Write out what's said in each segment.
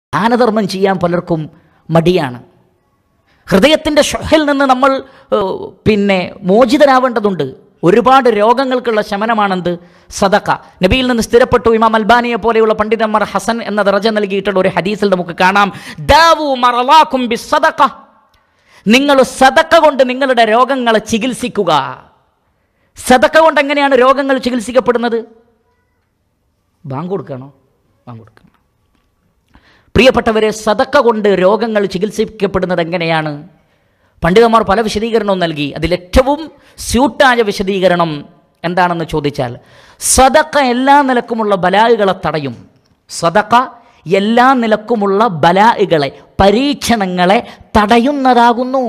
ദാനധർമ്മം ചെയ്യാൻ പലർക്കും മടിയാണ് ഹൃദയത്തിൻ്റെ ഷൊഹിൽ നിന്ന് നമ്മൾ ഏഹ്, പിന്നെ മോചിതരാവേണ്ടതുണ്ട് ഒരുപാട് രോഗങ്ങൾക്കുള്ള ശമനമാണെന്ത് സദക്ക നബിയിൽ നിന്ന് സ്ഥിരപ്പെട്ടു ഇമാം അൽബാനിയെ പോലെയുള്ള പണ്ഡിതന്മാർ ഹസൻ എന്ന ദറജ നൽകിയിട്ടുള്ള ഒരു ഹദീസിൽ നമുക്ക് കാണാം ദാവു മറലാക്കും ബി സദക്ക നിങ്ങൾ സദക്ക കൊണ്ട് നിങ്ങളുടെ രോഗങ്ങളെ ചികിത്സിക്കുക സദക്ക കൊണ്ട് എങ്ങനെയാണ് രോഗങ്ങൾ ചികിത്സിക്കപ്പെടുന്നത് ബാങ്ക് കൊടുക്കണോ ബാങ്ക് കൊടുക്കണം പ്രിയപ്പെട്ടവരെ സദക്ക കൊണ്ട് രോഗങ്ങൾ ചികിത്സിക്കപ്പെടുന്നത് എങ്ങനെയാണ് പണ്ഡിതന്മാർ പല വിശദീകരണവും നൽകി അതിലേറ്റവും സ്യൂട്ടായ വിശദീകരണം എന്താണെന്ന് ചോദിച്ചാൽ സദക്ക എല്ലാ നിലക്കുമുള്ള ബലാഹുകളെ തടയും സദക്ക എല്ലാ നിലക്കുമുള്ള ബലാഹുകളെ പരീക്ഷണങ്ങളെ തടയുന്നതാകുന്നു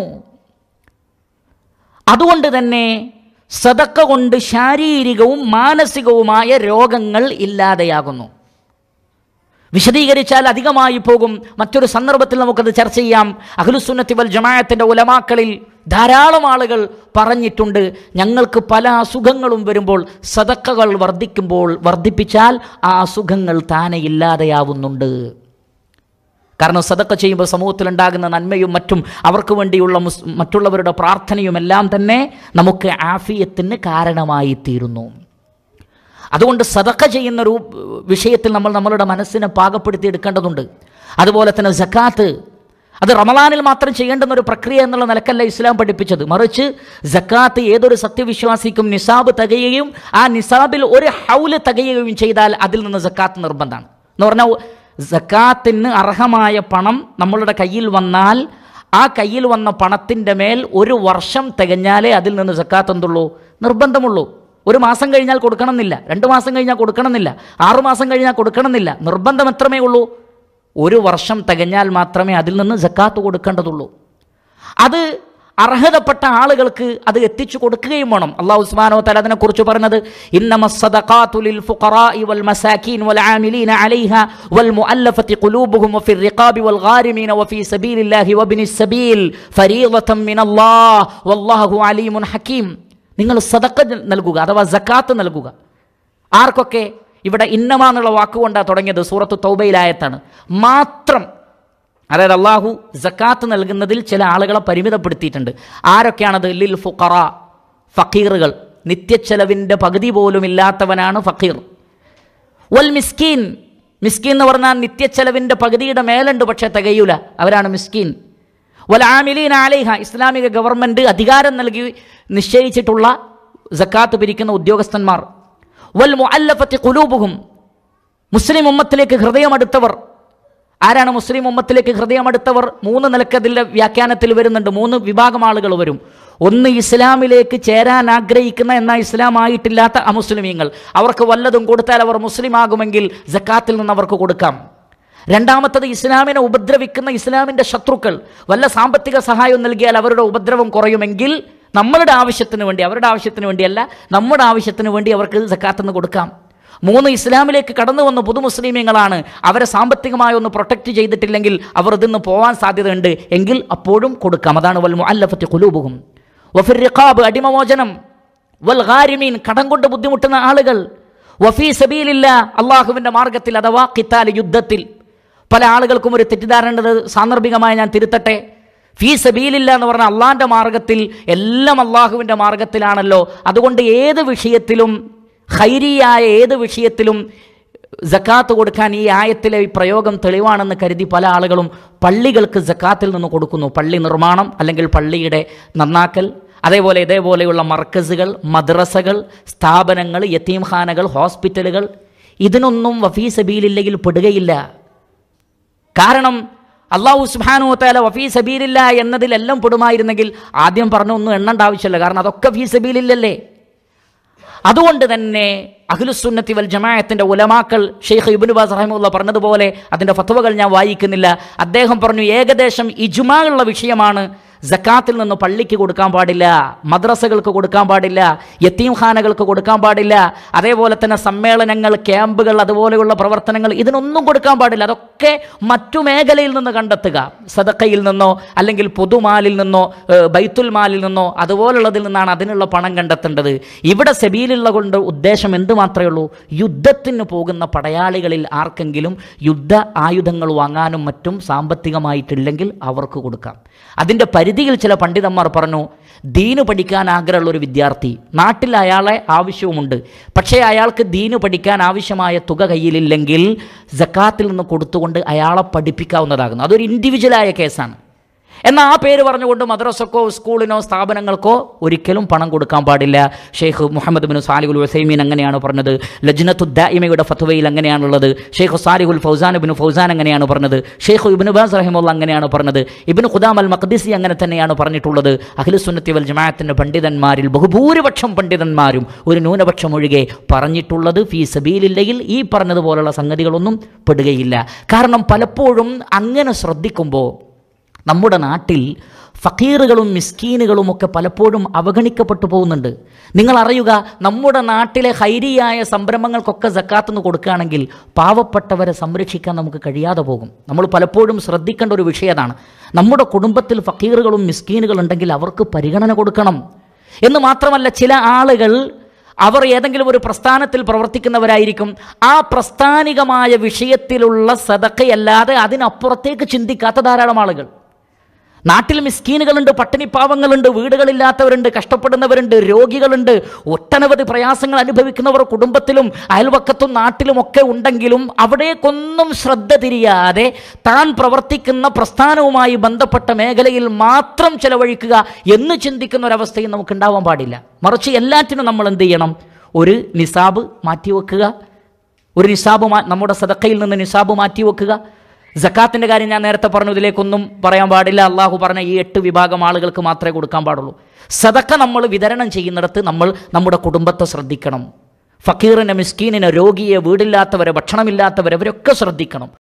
അതുകൊണ്ട് തന്നെ സദക്ക കൊണ്ട് ശാരീരികവും മാനസികവുമായ രോഗങ്ങൾ ഇല്ലാതെയാകുന്നു വിശദീകരിച്ചാൽ അധികമായി പോകും മറ്റൊരു സന്ദർഭത്തിൽ നമുക്കത് ചർച്ച ചെയ്യാം അഖിലുസുന്നത്തി വൽ ജമാഅത്തിൻ്റെ ഉലമാക്കളിൽ ധാരാളം ആളുകൾ പറഞ്ഞിട്ടുണ്ട് ഞങ്ങൾക്ക് പല അസുഖങ്ങളും വരുമ്പോൾ സദക്കകൾ വർദ്ധിക്കുമ്പോൾ വർദ്ധിപ്പിച്ചാൽ ആ അസുഖങ്ങൾ താനെ ഇല്ലാതെയാവുന്നുണ്ട് കാരണം സദക്ക ചെയ്യുമ്പോൾ സമൂഹത്തിലുണ്ടാകുന്ന നന്മയും മറ്റും അവർക്ക് വേണ്ടിയുള്ള മുസ് മറ്റുള്ളവരുടെ പ്രാർത്ഥനയും എല്ലാം തന്നെ നമുക്ക് ആഫിയത്തിന് കാരണമായി തീരുന്നു അതുകൊണ്ട് സദക്ക ചെയ്യുന്ന ഒരു വിഷയത്തിൽ നമ്മൾ നമ്മളുടെ മനസ്സിനെ പാകപ്പെടുത്തി എടുക്കേണ്ടതുണ്ട് അതുപോലെ തന്നെ ജക്കാത്ത് അത് റമലാനിൽ മാത്രം ചെയ്യേണ്ടുന്ന ഒരു പ്രക്രിയ എന്നുള്ള നിലക്കല്ല ഇസ്ലാം പഠിപ്പിച്ചത് മറിച്ച് ജക്കാത്ത് ഏതൊരു സത്യവിശ്വാസിക്കും നിസാബ് തികയുകയും ആ നിസാബിൽ ഒരു ഹൗല് തികയുകയും ചെയ്താൽ അതിൽ നിന്ന് ജക്കാത്ത് നിർബന്ധമാണ് എന്ന് പറഞ്ഞാൽ ജക്കാത്തിന് അർഹമായ പണം നമ്മളുടെ കയ്യിൽ വന്നാൽ ആ കയ്യിൽ വന്ന പണത്തിൻ്റെ മേൽ ഒരു വർഷം തികഞ്ഞാലേ അതിൽ നിന്ന് ജക്കാത്ത് എന്തുള്ളൂ നിർബന്ധമുള്ളൂ ഒരു മാസം കഴിഞ്ഞാൽ കൊടുക്കണമെന്നില്ല രണ്ട് മാസം കഴിഞ്ഞാൽ കൊടുക്കണമെന്നില്ല ആറു മാസം കഴിഞ്ഞാൽ കൊടുക്കണമെന്നില്ല നിർബന്ധം എത്രമേ ഉള്ളൂ ഒരു വർഷം തികഞ്ഞാൽ മാത്രമേ അതിൽ നിന്ന് ജക്കാത്ത് കൊടുക്കേണ്ടതുള്ളൂ അത് അർഹതപ്പെട്ട ആളുകൾക്ക് അത് എത്തിച്ചു കൊടുക്കുകയും വേണം അള്ളാഹു ഉസ്മാനോ തല അതിനെക്കുറിച്ച് പറഞ്ഞത് ഇന്നമ الصدقات للفقراء والمساكين والعاملين عليها والمؤلفة قلوبهم وفي الرقاب والغارمين وفي سبيل الله وابن السبيل فريضة من الله والله عليم حكيم നിങ്ങൾ സദക്ക നൽകുക അഥവാ ജക്കാത്ത് നൽകുക ആർക്കൊക്കെ ഇവിടെ ഇന്നമ എന്നുള്ള വാക്കുകൊണ്ടാണ് തുടങ്ങിയത് സൂറത്ത് തൗബയിലായത്താണ് മാത്രം അതായത് അള്ളാഹു ജക്കാത്ത് നൽകുന്നതിൽ ചില ആളുകളെ പരിമിതപ്പെടുത്തിയിട്ടുണ്ട് ആരൊക്കെയാണത് ലിൽ ഫുഖറ ഫക്കീറുകൾ നിത്യച്ചെലവിൻ്റെ പകുതി പോലും ഇല്ലാത്തവനാണ് ഫക്കീർ വൽ മിസ്കീൻ മിസ്കീൻ എന്ന് പറഞ്ഞാൽ നിത്യച്ചെലവിൻ്റെ പകുതിയുടെ മേലുണ്ട് പക്ഷേ തികയൂല അവരാണ് മിസ്കീൻ വൽ ആമിലീൻ ആലേഹ ഇസ്ലാമിക ഗവൺമെൻറ് അധികാരം നൽകി നിശ്ചയിച്ചിട്ടുള്ള ജക്കാത്ത് പിരിക്കുന്ന ഉദ്യോഗസ്ഥന്മാർ വൽ മുഅല്ലഫത്തി കുലൂബുഹും മുസ്ലിം ഉമ്മത്തിലേക്ക് ഹൃദയമടുത്തവർ ആരാണ് മുസ്ലിം ഉമ്മത്തിലേക്ക് ഹൃദയമടുത്തവർ മൂന്ന് നിലക്ക് അതിൻ്റെ വ്യാഖ്യാനത്തിൽ വരുന്നുണ്ട് മൂന്ന് വിഭാഗം ആളുകൾ വരും ഒന്ന് ഇസ്ലാമിലേക്ക് ചേരാൻ ആഗ്രഹിക്കുന്ന എന്നാൽ ഇസ്ലാം ആയിട്ടില്ലാത്ത അമുസ്ലിമീങ്ങൾ അവർക്ക് വല്ലതും കൊടുത്താൽ അവർ മുസ്ലിം ആകുമെങ്കിൽ ജക്കാത്തിൽ നിന്ന് അവർക്ക് കൊടുക്കാം രണ്ടാമത്തത് ഇസ്ലാമിനെ ഉപദ്രവിക്കുന്ന ഇസ്ലാമിൻ്റെ ശത്രുക്കൾ വല്ല സാമ്പത്തിക സഹായം നൽകിയാൽ അവരുടെ ഉപദ്രവം കുറയുമെങ്കിൽ നമ്മളുടെ ആവശ്യത്തിന് വേണ്ടി അവരുടെ ആവശ്യത്തിന് വേണ്ടിയല്ല നമ്മുടെ ആവശ്യത്തിന് വേണ്ടി അവർക്ക് ജക്കാത്ത് കൊടുക്കാം മൂന്ന് ഇസ്ലാമിലേക്ക് കടന്നു വന്ന പുതു മുസ്ലിമീങ്ങളാണ് അവരെ സാമ്പത്തികമായി ഒന്ന് പ്രൊട്ടക്റ്റ് ചെയ്തിട്ടില്ലെങ്കിൽ അവർ ഇതിന്ന് പോകാൻ സാധ്യതയുണ്ട് എങ്കിൽ അപ്പോഴും കൊടുക്കാം അതാണ് വൽ മുഅല്ലഫത്തി ഖുലൂബുഹും വഫിർ റിഖാബ് അടിമമോചനം വൽ ഗാരിമീൻ കടം കൊണ്ട് ബുദ്ധിമുട്ടുന്ന ആളുകൾ വഫീ സബീലില്ല അള്ളാഹുവിൻ്റെ മാർഗത്തിൽ അഥവാ ഖിത്താൽ യുദ്ധത്തിൽ പല ആളുകൾക്കും ഒരു തെറ്റിദ്ധാരണ സാന്ദർഭികമായി ഞാൻ തിരുത്തട്ടെ ഫീ സബീലില്ല എന്ന് പറഞ്ഞാൽ അള്ളാഹിൻ്റെ മാർഗത്തിൽ എല്ലാം അള്ളാഹുവിൻ്റെ മാർഗത്തിലാണല്ലോ അതുകൊണ്ട് ഏത് വിഷയത്തിലും ഹൈരിയായ ഏത് വിഷയത്തിലും ജക്കാത്ത് കൊടുക്കാൻ ഈ ആയത്തിലെ ഈ പ്രയോഗം തെളിവാണെന്ന് കരുതി പല ആളുകളും പള്ളികൾക്ക് ജക്കാത്തിൽ നിന്ന് കൊടുക്കുന്നു പള്ളി നിർമ്മാണം അല്ലെങ്കിൽ പള്ളിയുടെ നന്നാക്കൽ അതേപോലെ ഇതേപോലെയുള്ള മർക്കസുകൾ മദ്രസകൾ സ്ഥാപനങ്ങൾ യത്തീംഖാനകൾ ഹോസ്പിറ്റലുകൾ ഇതിനൊന്നും വഫീ സബീലില്ലെങ്കിൽ പെടുകയില്ല കാരണം അള്ളാഹു സുബാനു താല വഫീ സബീലില്ല എന്നതിലെല്ലാം പെടുമായിരുന്നെങ്കിൽ ആദ്യം പറഞ്ഞ ഒന്നും എണ്ണേണ്ട ആവശ്യമില്ല കാരണം അതൊക്കെ ഫീ സബീലില്ലല്ലേ അതുകൊണ്ട് തന്നെ അഖിലുസുന്നത്തി വൽ ജമാഅത്തിൻ്റെ ഉലമാക്കൾ ഷെയ്ഖ് ഇബിൻ ബാസ് റഹിമുള്ള പറഞ്ഞതുപോലെ അതിൻ്റെ ഫത്വകൾ ഞാൻ വായിക്കുന്നില്ല അദ്ദേഹം പറഞ്ഞു ഏകദേശം ഇജുമാ ഉള്ള വിഷയമാണ് ജക്കാത്തിൽ നിന്ന് പള്ളിക്ക് കൊടുക്കാൻ പാടില്ല മദ്രസകൾക്ക് കൊടുക്കാൻ പാടില്ല യത്തീംഖാനകൾക്ക് കൊടുക്കാൻ പാടില്ല അതേപോലെ തന്നെ സമ്മേളനങ്ങൾ ക്യാമ്പുകൾ അതുപോലെയുള്ള പ്രവർത്തനങ്ങൾ ഇതിനൊന്നും കൊടുക്കാൻ പാടില്ല അതൊക്കെ മറ്റു മേഖലയിൽ നിന്ന് കണ്ടെത്തുക സദക്കയിൽ നിന്നോ അല്ലെങ്കിൽ പൊതുമാലിൽ നിന്നോ ഏഹ്, ബൈത്തുൽ മാലിൽ നിന്നോ അതുപോലുള്ളതിൽ നിന്നാണ് അതിനുള്ള പണം കണ്ടെത്തേണ്ടത് ഇവിടെ സെബീലുള്ള കൊണ്ട് ഉദ്ദേശം എന്ത് മാത്രമേ ഉള്ളൂ യുദ്ധത്തിന് പോകുന്ന പടയാളികളിൽ ആർക്കെങ്കിലും യുദ്ധ ആയുധങ്ങൾ വാങ്ങാനും മറ്റും സാമ്പത്തികമായിട്ടില്ലെങ്കിൽ അവർക്ക് കൊടുക്കാം അതിൻ്റെ പരിധിയിൽ ചില പണ്ഡിതന്മാർ പറഞ്ഞു ദീന് പഠിക്കാൻ ആഗ്രഹമുള്ള ഒരു വിദ്യാർത്ഥി നാട്ടിൽ അയാളെ ആവശ്യവുമുണ്ട് പക്ഷേ അയാൾക്ക് ദീന് പഠിക്കാൻ ആവശ്യമായ തുക കയ്യിലില്ലെങ്കിൽ ജക്കാത്തിൽ നിന്ന് കൊടുത്തുകൊണ്ട് അയാളെ പഠിപ്പിക്കാവുന്നതാകുന്നു അതൊരു ഇൻഡിവിജ്വലായ കേസാണ് എന്നാൽ ആ പേര് പറഞ്ഞുകൊണ്ട് മദ്രസക്കോ സ്കൂളിനോ സ്ഥാപനങ്ങൾക്കോ ഒരിക്കലും പണം കൊടുക്കാൻ പാടില്ല ഷെയ്ഖ് മുഹമ്മദ് ബിൻ സാലിഹുൽ വസൈമീൻ അങ്ങനെയാണ് പറഞ്ഞത് ലജ്നത്തു ദായിമയുടെ ഫത്വയിൽ അങ്ങനെയാണുള്ളത് ഷെയ്ഖ് സാലിഹുൽ ഫൗസാൻ ബിൻ ഫൗസാൻ അങ്ങനെയാണ് പറഞ്ഞത് ഷെയ്ഖ് ഇബിൻ ബാസ് റഹിമുള്ള അങ്ങനെയാണ് പറഞ്ഞത് ഇബിൻ ഖുദാം അൽ മഖ്ദിസി അങ്ങനെ തന്നെയാണ് പറഞ്ഞിട്ടുള്ളത് അഖിലുസുന്നത്തി വൽ ജമാഅത്തിൻ്റെ പണ്ഡിതന്മാരിൽ ബഹുഭൂരിപക്ഷം പണ്ഡിതന്മാരും ഒരു ന്യൂനപക്ഷം ഒഴികെ പറഞ്ഞിട്ടുള്ളത് ഫീ സബീലില്ലയിൽ ഈ പറഞ്ഞതുപോലുള്ള സംഗതികളൊന്നും പെടുകയില്ല കാരണം പലപ്പോഴും അങ്ങനെ ശ്രദ്ധിക്കുമ്പോൾ നമ്മുടെ നാട്ടിൽ ഫക്കീറുകളും മിസ്കീനുകളും ഒക്കെ പലപ്പോഴും അവഗണിക്കപ്പെട്ടു പോകുന്നുണ്ട് നിങ്ങൾ അറിയുക നമ്മുടെ നാട്ടിലെ ഹൈരിയായ സംരംഭങ്ങൾക്കൊക്കെ സക്കാത്തുനിന്ന് കൊടുക്കുകയാണെങ്കിൽ പാവപ്പെട്ടവരെ സംരക്ഷിക്കാൻ നമുക്ക് കഴിയാതെ പോകും നമ്മൾ പലപ്പോഴും ശ്രദ്ധിക്കേണ്ട ഒരു വിഷയതാണ് നമ്മുടെ കുടുംബത്തിൽ ഫക്കീറുകളും മിസ്കീനുകളും ഉണ്ടെങ്കിൽ അവർക്ക് പരിഗണന കൊടുക്കണം എന്ന് മാത്രമല്ല ചില ആളുകൾ അവർ ഏതെങ്കിലും ഒരു പ്രസ്ഥാനത്തിൽ പ്രവർത്തിക്കുന്നവരായിരിക്കും ആ പ്രസ്ഥാനികമായ വിഷയത്തിലുള്ള സതക്കയല്ലാതെ അതിനപ്പുറത്തേക്ക് ചിന്തിക്കാത്ത ധാരാളം ആളുകൾ നാട്ടിൽ മിസ്കീനുകളുണ്ട് പട്ടിണിപ്പാവങ്ങളുണ്ട് വീടുകളില്ലാത്തവരുണ്ട് കഷ്ടപ്പെടുന്നവരുണ്ട് രോഗികളുണ്ട് ഒട്ടനവധി പ്രയാസങ്ങൾ അനുഭവിക്കുന്നവർ കുടുംബത്തിലും അയൽവക്കത്തും നാട്ടിലുമൊക്കെ ഉണ്ടെങ്കിലും അവിടേക്കൊന്നും ശ്രദ്ധ തിരിയാതെ താൻ പ്രവർത്തിക്കുന്ന പ്രസ്ഥാനവുമായി ബന്ധപ്പെട്ട മേഖലയിൽ മാത്രം ചെലവഴിക്കുക എന്ന് ചിന്തിക്കുന്ന ഒരവസ്ഥയും നമുക്ക് ഉണ്ടാവാൻ പാടില്ല മറിച്ച് എല്ലാറ്റിനും നമ്മൾ എന്ത് ചെയ്യണം ഒരു നിസാബ് മാറ്റിവെക്കുക ഒരു നിസാബ് മാ നമ്മുടെ സദക്കയിൽ നിന്ന് നിസാബ് മാറ്റിവെക്കുക ജക്കാത്തിൻ്റെ കാര്യം ഞാൻ നേരത്തെ പറഞ്ഞു ഇതിലേക്കൊന്നും പറയാൻ പാടില്ല അള്ളാഹു പറഞ്ഞ ഈ എട്ട് വിഭാഗം ആളുകൾക്ക് മാത്രമേ കൊടുക്കാൻ പാടുള്ളൂ സദക്ക നമ്മൾ വിതരണം ചെയ്യുന്നിടത്ത് നമ്മൾ നമ്മുടെ കുടുംബത്തെ ശ്രദ്ധിക്കണം ഫക്കീറിനെ മിസ്കീനിനെ രോഗിയെ വീടില്ലാത്തവരെ ഭക്ഷണമില്ലാത്തവരെ അവരൊക്കെ ശ്രദ്ധിക്കണം